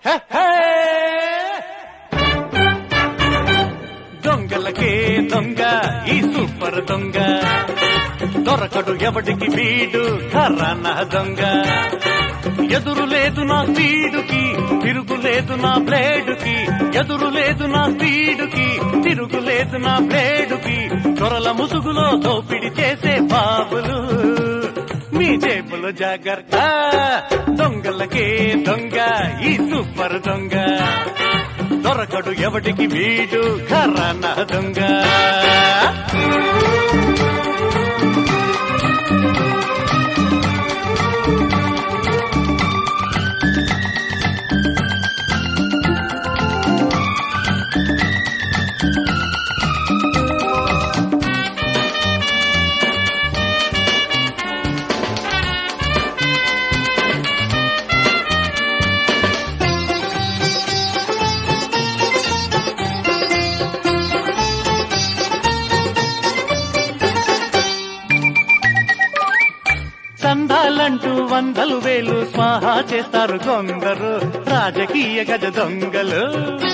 హే, హే! దొంగలకే దొంగ ఈ సూపర్ దొంగ దొరకడు ఎవడికి వీడు ఘరాన దొంగ ఎదురు లేదు నా స్పీడుకి తిరుగు లేదు నా బ్లేడుకి ఎదురు లేదు నా స్పీడుకి తిరుగు లేదు నా బ్లేడుకి దొరల ముసుగులో దోపిడి చేసే బాబులు మీ జేబులో జాగ్రత్త దొంగలకే దొంగ ఈ సూపర్ దొంగ దొరకడు ఎవడికి వీడు ఘరాన దొంగ చందాలంటూ వందలు వేలు స్వాహా చేస్తారు కొందరు రాజకీయ గజ దొంగలు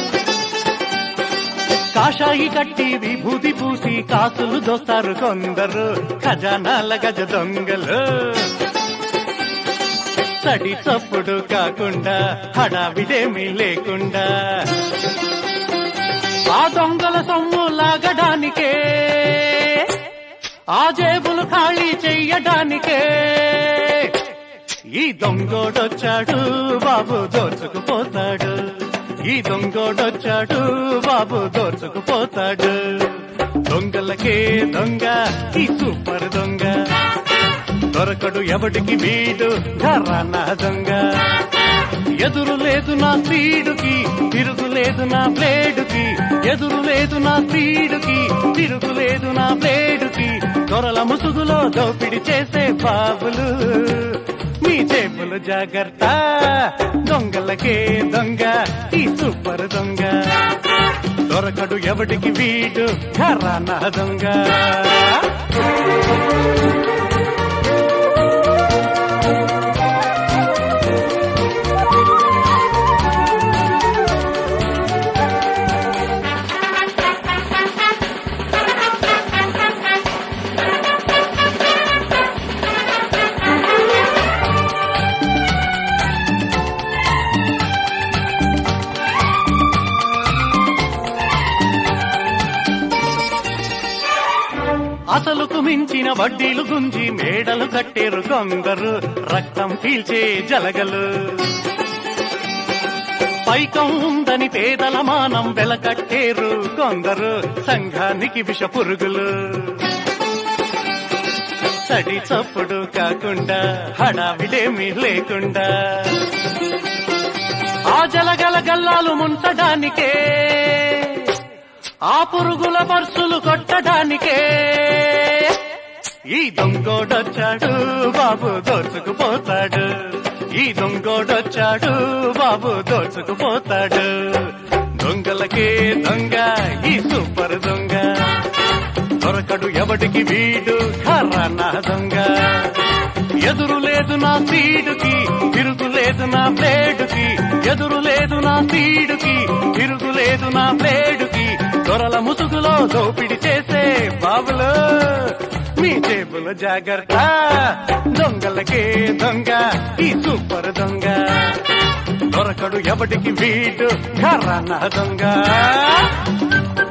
కాషాయి కట్టి విభూతి పూసి కాసులు దోస్తారు కొందరు ఖజానాల గజ దొంగలు సడి చప్పుడు కాకుండా హడావిడేమీ లేకుండా ఆ దొంగల సొమ్ము లాగడానికే ఆ జేబులు ఖాళీ చెయ్యడానికే ఈ దొంగోడొచ్చాడు బాబు దోచుకుపోతాడు ఈ దొంగోడొచ్చాడు బాబు దోచుకుపోతాడు దొంగలకే దొంగ ఈ సూపర్ దొంగ దొరకడు ఎవడికి వీడు ఘరాన దొంగ ఎదురు లేదు నా స్పీడుకి తిరుగు లేదు నా బ్లేడుకి ఎదురు లేదు నా స్పీడుకి తిరుగు లేదు నా బ్లేడుకి దొరల ముసుగులో దోపిడి చేసే బాబులు మీ జేబులు జాగ్రత్త దొంగలకే దొంగ ఈ సూపర్ దొంగ దొరకడు ఎవడికి వీడు ఘరాన దొంగ అసలుకు మించిన వడ్డీలు గుంజి మేడలు కట్టేరు కొందరు రక్తం పీల్చే జలగలు పైకం ఉందని పేదల మానం వెలకట్టేరు కొందరు సంఘానికి విష పురుగులు సడి చప్పుడు కాకుండా హడావిడేమీ లేకుండా ఆ జలగల గల్లాలు ముంచడానికే ఆ పురుగుల పర్సులు కొట్టడానికే ఈ దొంగోడొచ్చాడు బాబు దోచుకుపోతాడు ఈ దొంగోడొచ్చాడు బాబు దోచుకుపోతాడు దొంగలకే దొంగ ఈ సూపర్ దొంగ దొరకడు ఎవడికి వీడు ఖరాన దొంగ ఎదురు లేదు నా సీడుకి తిరుగు లేదు నా బ్లేడుకి ఎదురు లేదు నా సీడుకి తిరుగు లేదు నా బ్లేడుకి దొరల ముసుగులో దోపిడి చేసే బాబులు మీ జేబుల జాగ్రత్త దొంగలకే దొంగ ఈ సూపర్ దొంగ దొరకడు ఎవడికి వీడు ఖరాన దొంగ